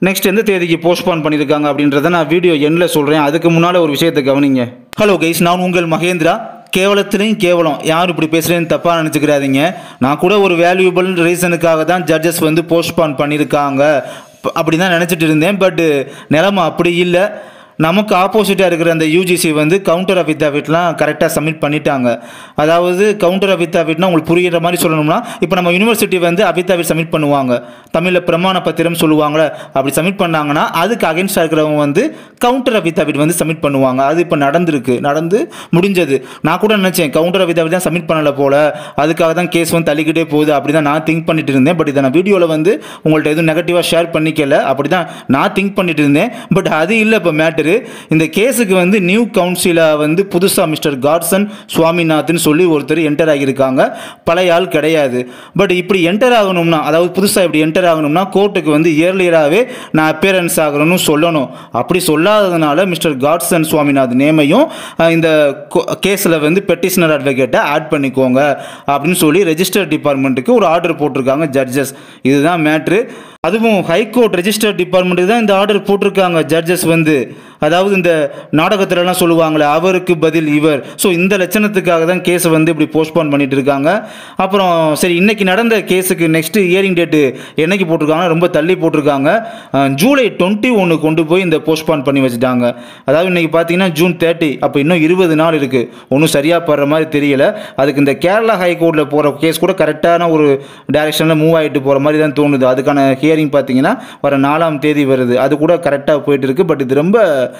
next எந்த தேதிக்கு postpone பண்ணியிருக்காங்க அப்படின்றத நான் வீடியோ எண்ணில் சொல்கிறேன் அதுக்கு முன்னால் ஒரு விஷயத்தை கவனிங்க ஹலோ கைஸ் நான் உங்கள் மகேந்திரா கேவலத்துலேயும் கேவலம் யார் இப்படி பேசுகிறேன்னு தப்பாக நினச்சிக்கிறாதீங்க நான் கூட ஒரு வேல்யூபிள் ரீசனுக்காக தான் ஜட்ஜஸ் வந்து போஸ்ட்பான் பண்ணியிருக்காங்க ப- அப்படி தான் நினச்சிட்டு இருந்தேன் பட் நிலமை அப்படி இல்லை நமக்கு ஆப்போசிட்டாக இருக்கிற அந்த யூஜிசி வந்து கவுண்டர் அஃபிதாவிட்லாம் கரெக்டாக சப்மிட் பண்ணிட்டாங்க அதாவது கவுண்டர் அஃபிதாவிட்னா உங்களுக்கு புரிகிற மாதிரி சொல்லணும்னா இப்போ நம்ம யூனிவர்சிட்டி வந்து அஃபிதாவிட் சப்மிட் பண்ணுவாங்க தமிழில் பிரமாண பத்திரம் சொல்லுவாங்களே அப்படி சப்மிட் பண்ணாங்கன்னா அதுக்கு அகேன்ஸ்டாக இருக்கிறவங்க வந்து கவுண்டர் அஃபிதாவிட் வந்து சப்மிட் பண்ணுவாங்க அது இப்போ நடந்திருக்கு நடந்து முடிஞ்சது நான் கூட நினச்சேன் கவுண்டர் அஃபிதாவிட் தான் சப்மிட் பண்ணலை போல அதுக்காக தான் கேஸ் வந்து தள்ளிக்கிட்டே போகுது அப்படி தான் நான் திங்க் பண்ணிட்டு இருந்தேன் பட் இதை நான் வீடியோவில் வந்து உங்கள்ட்ட எதுவும் நெகட்டிவாக ஷேர் பண்ணிக்கல அப்படி தான் நான் திங்க் பண்ணிட்டு இருந்தேன் பட் அது இல்லை இப்போ மேட்டரு இந்த கேஸுக்கு வந்து நியூ கவுன்சிலாக வந்து புதுசாக மிஸ்டர் காட்சன் சுவாமிநாத்னு சொல்லி ஒருத்தர் என்டர் ஆகியிருக்காங்க பழைய ஆள் கிடையாது பட் இப்படி என்டர் ஆகணும்னா அதாவது புதுசாக இப்படி என்டர் ஆகணும்னா கோர்ட்டுக்கு வந்து இயர்லியராகவே நான் அப்பியரன்ஸ் ஆகணும்னு சொல்லணும் அப்படி சொல்லாததுனால மிஸ்டர் காட்சன் சுவாமிநாத் நேமையும் அஹ், இந்த கேஸில் வந்து பெட்டிஷனர் அட்வொகேட்டை ஆட் பண்ணிக்கோங்க அப்படின்னு சொல்லி ரெஜிஸ்டர் டிபார்ட்மெண்ட்டுக்கு ஒரு ஆர்டர் போட்டிருக்காங்க ஜட்ஜஸ் இதுதான் மேட்ரு அதுவும் ஹைகோர்ட் ரெஜிஸ்டர் டிபார்ட்மெண்ட்டுக்கு தான் இந்த ஆர்டர் போட்டிருக்காங்க ஜட்ஜஸ் வந்து அதாவது இந்த நாடகத்துலலாம் சொல்லுவாங்களே அவருக்கு பதில் இவர் ஸோ இந்த லட்சணத்துக்காக தான் கேஸை வந்து இப்படி போஸ்ட்போன் பண்ணிட்டு இருக்காங்க அப்புறம் சரி இன்னைக்கு நடந்த கேஸுக்கு நெக்ஸ்ட் ஹியரிங் டேட்டு என்னைக்கு போட்டிருக்காங்க ரொம்ப தள்ளி போட்டிருக்காங்க அஹ், ஜூலை டுவெண்ட்டி ஒன்று கொண்டு போய் இந்த போஸ்ட்போன் பண்ணி வச்சுட்டாங்க அதாவது இன்னைக்கு பார்த்தீங்கன்னா ஜூன் தேர்ட்டி அப்போ இன்னும் இருபது நாள் இருக்குது ஒன்றும் சரியாக படுற மாதிரி தெரியல அதுக்கு இந்த கேரளா ஹைகோர்ட்டில் போகிற கேஸ் கூட கரெக்டான ஒரு டைரெக்ஷனில் மூவ் ஆகிட்டு போகிற மாதிரி தான் தோணுது அதுக்கான ஹியரிங் பார்த்தீங்கன்னா வர நாலாம் தேதி வருது அது கூட கரெக்டாக போயிட்டு இருக்கு பட் இது ரொம்ப